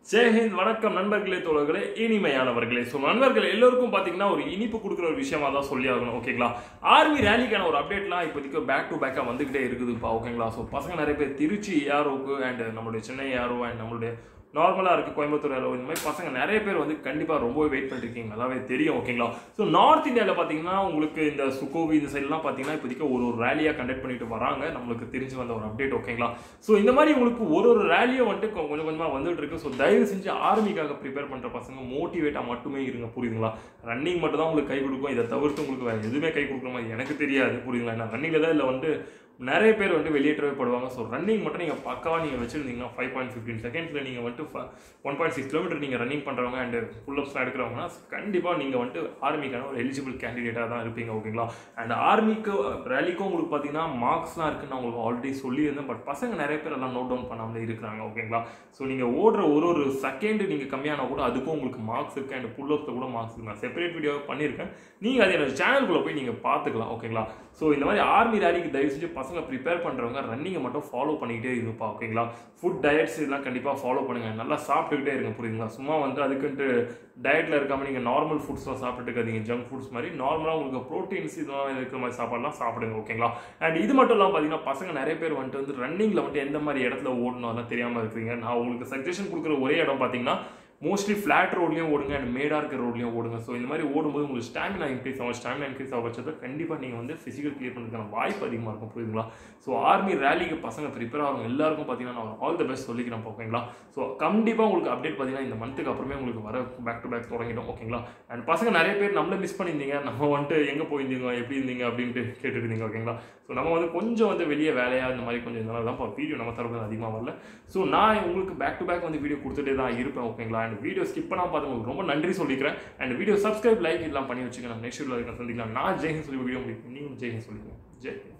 ஜெயஹிந்த் வணக்கம் நண்பர்களே தோழர்களே இனிமையானவர்களே ஸோ நண்பர்கள் எல்லோருக்கும் பார்த்தீங்கன்னா ஒரு இனிப்பு கொடுக்குற ஒரு விஷயமா தான் சொல்லி ஆகணும் ஓகேங்களா ஆர்மி ரேலிக்கான ஒரு அப்டேட்லாம் இப்போதைக்கு பேக் டு பேக்காக வந்துகிட்டே இருக்குதுப்பா ஓகேங்களா ஸோ பசங்க நிறைய பேர் திருச்சி ஏரோக்கு அண்ட் நம்மளுடைய சென்னை ஏரோ அண்ட் நம்மளுடைய நார்மலாக இருக்குது கோயம்புத்தூர் ஏரோ இந்த மாதிரி பசங்க நிறைய பேர் வந்து கண்டிப்பாக ரொம்பவே வெயிட் பண்ணிருக்கீங்க நல்லாவே தெரியும் ஓகேங்களா ஸோ நார்த் இந்தியாவில் பார்த்தீங்கன்னா உங்களுக்கு இந்த சுக்கோவி இந்த சைட்லாம் பார்த்தீங்கன்னா இப்போதைக்கு ஒரு ஒரு ரேலியாக கண்டக்ட் பண்ணிட்டு வராங்க நம்மளுக்கு தெரிஞ்சு வந்த ஒரு அப்டேட் ஓகேங்களா ஸோ இந்த மாதிரி உங்களுக்கு ஒரு ஒரு ரேலியும் வந்துட்டு கொ- கொஞ்சம் கொஞ்சமாக வந்துட்டு இருக்கு ஸோ தயவு செஞ்சு ஆர்மிக்காக ப்ரிப்பேர் பண்ணுற பசங்க மோட்டிவேட்டாக மட்டுமே இருங்க புரியுதுங்களா ரன்னிங் மட்டும் தான் உங்களுக்கு கை கொடுக்கும் இதை தவிர்த்து உங்களுக்கு வேறு எதுவுமே கை கொடுக்குற மாதிரி எனக்கு தெரியாது புரியுதுங்களா நான் ரன்னிங்கில் தான் இல்லை வந்து நிறைய பேர் வந்து வெளியேற்றவே படுவாங்க ஸோ ரன்னிங் மட்டும் நீங்கள் பக்காவாக நீங்கள் வச்சுருந்தீங்கன்னா ஃபைவ் பாயிண்ட் ஃபிஃப்டின் செகண்ட்ஸில் நீங்கள் வந்துட்டு ஒன் பாயிண்ட் சிக்ஸ் கிலோமீட்டர் நீங்கள் ரன்னிங் பண்ணுறவங்க அண்ட் புல்லப்ஸ்லாம் எடுக்கிறவங்கன்னா கண்டிப்பாக நீங்கள் வந்துட்டு ஆர்மிக்கான ஒரு எலிஜிபிள் கேண்டிடேட்டாக தான் இருப்பீங்க ஓகேங்களா அண்ட் ஆர்மிக்கு ரேலிக்கும் உங்களுக்கு பார்த்தீங்கன்னா மார்க்ஸ்லாம் இருக்குன்னு நான் உங்களுக்கு ஆல்ரெடி சொல்லியிருந்தேன் பட் பசங்க நிறைய பேர் எல்லாம் நோட் டவுன் பண்ணாமல் இருக்கிறாங்க ஓகேங்களா ஸோ நீங்கள் ஓடுற ஒரு ஒரு செகண்ட் நீங்கள் கம்மியானா கூட அதுக்கும் உங்களுக்கு மார்க்ஸ் இருக்குது அண்ட் புல்லப்ஸில் கூட மார்க்ஸ் இருக்கு நான் செப்பரேட் வீடியோ பண்ணியிருக்கேன் நீங்கள் அது என்னோட சேனலுக்குள்ளே போய் நீங்கள் பார்த்துக்கலாம் ஓகேங்களா ஸோ இந்த மாதிரி ஆர்மி ரேலிக்கு தயவு செஞ்சு பசங்க ப்ரிப்பேர் பண்ணுறவங்க ரன்னிங்கை மட்டும் ஃபாலோ பண்ணிக்கிட்டே இருப்பா ஓகேங்களா ஃபுட் டயட்ஸ் இதெல்லாம் கண்டிப்பாக ஃபாலோ பண்ணுங்கள் நல்லா சாப்பிட்டுக்கிட்டே இருங்க புரியுதுங்களா சும்மா வந்து அதுக்குன்ட்டு டயட்டில் இருக்காமல் நீங்கள் நார்மல் ஃபுட்ஸ்லாம் சாப்பிட்டுட்டு இருக்காதீங்க ஜங்க் ஃபுட்ஸ் மாதிரி நார்மலாக உங்களுக்கு ப்ரோட்டீன்ஸ் இதெல்லாம் இருக்கிற மாதிரி சாப்பாடுலாம் சாப்பிடுங்க ஓகேங்களா அண்ட் இது மட்டும் இல்லாமல் பார்த்தீங்கன்னா பசங்க நிறைய பேர் வந்துட்டு வந்து ரன்னிங்கில் வந்துட்டு எந்த மாதிரி இடத்துல ஓடணும் அதெல்லாம் தெரியாமல் இருக்கீங்க நான் உங்களுக்கு சஜஷன் கொடுக்குற ஒரே இடம் பார்த்தீங்கன்னா மோஸ்ட்லி ஃப்ளாட் ரோட்லையும் ஓடுங்க அண்ட் மேடாக இருக்கிற ரோட்லையும் ஓடுங்க ஸோ இந்த மாதிரி ஓடும்போது உங்களுக்கு ஸ்டாமினா இன்க்ரீஸ் ஆகும் ஸ்டாமினா இன்க்ரீஸ் ஆக பட்சத்தில் கண்டிப்பாக நீங்கள் வந்து ஃபிசிக்கல் கிளியர் பண்ணுறதுக்கான வாய்ப்பு அதிகமாக இருக்கும் புரியுதுங்களா ஸோ ஆர்மி ரேலிக்கு பசங்க ப்ரிப்பேர் ஆகும் எல்லாருக்கும் பார்த்தீங்கன்னா நான் ஆல் த பெஸ்ட் சொல்லிக்கிறேன் ஓகேங்களா ஸோ கண்டிப்பாக உங்களுக்கு அப்டேட் பார்த்தீங்கன்னா இந்த மந்த்துக்கு அப்புறமே உங்களுக்கு வர பேக் டு பேக் தொடங்கிடும் ஓகேங்களா அண்ட் பசங்க நிறைய பேர் நம்மள மிஸ் பண்ணியிருந்தீங்க நம்ம வந்துட்டு எங்கே போயிருந்தீங்க எப்படி இருந்தீங்க அப்படின்ட்டு கேட்டுட்டு இருந்தீங்க ஓகேங்களா ஸோ நம்ம வந்து கொஞ்சம் வந்து வெளியே வேலையாக இந்த மாதிரி கொஞ்சம் இதனால தான் வீடியோ நம்ம தரப்பு அதிகமாக வரல ஸோ நான் உங்களுக்கு பேக் டு பேக் வந்து வீடியோ கொடுத்துட்டே தான் இருப்பேன் ஓகேங்களா அண்ட் வீடியோ ஸ்கிப் பண்ணாமல் பார்த்தவங்களுக்கு ரொம்ப நன்றி சொல்லிக்கிறேன் அண்ட் வீடியோ சப்ஸ்கிரைப் லைக் எல்லாம் பண்ணி வச்சுக்க நம்ம நெக்ஸ்ட் வீடியோ சந்திக்கலாம் நான் ஜெய்ஹிந்த் சொல்லி வீடியோ முடிக்கும் நீங்களும் ஜெய்ஹிந்த் சொல்லிக்கிறேன் ஜெய் ஹிந்த்.